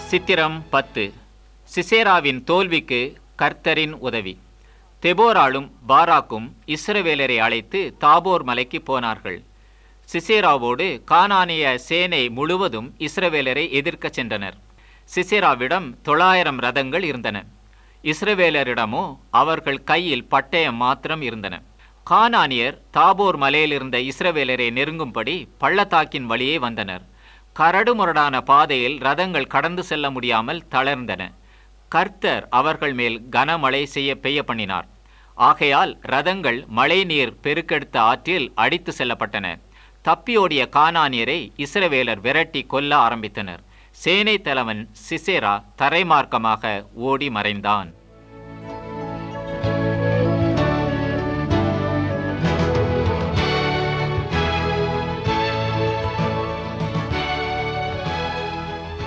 சித்திரம் பத்து சிசேராவின் தோல்விக்கு கர்த்தரின் உதவி தெபோராலும் பாராக்கும் இஸ்ரவேலரை அழைத்து தாபோர் மலைக்கு போனார்கள் சிசேராவோடு கானானிய சேனை முழுவதும் இஸ்ரவேலரை எதிர்க்கச் சென்றனர் சிசேராவிடம் தொள்ளாயிரம் ரதங்கள் இருந்தன இஸ்ரவேலரிடமோ அவர்கள் கையில் பட்டயம் மாத்திரம் இருந்தன கானானியர் தாபோர் மலையில் இருந்த இஸ்ரவேலரை நெருங்கும்படி பள்ளத்தாக்கின் வழியே வந்தனர் கரடுமுரடான பாதையில் ரதங்கள் கடந்து செல்ல முடியாமல் தளர்ந்தன கர்த்தர் அவர்கள் மேல் கனமழை செய்ய பெய்ய பண்ணினார் ஆகையால் ரதங்கள் மழைநீர் பெருக்கெடுத்த ஆற்றில் அடித்து செல்லப்பட்டன தப்பியோடிய கானானியரை இஸ்ரவேலர் விரட்டி கொல்ல ஆரம்பித்தனர் சேனை தலைவன் சிசேரா தரைமார்க்கமாக ஓடி மறைந்தான்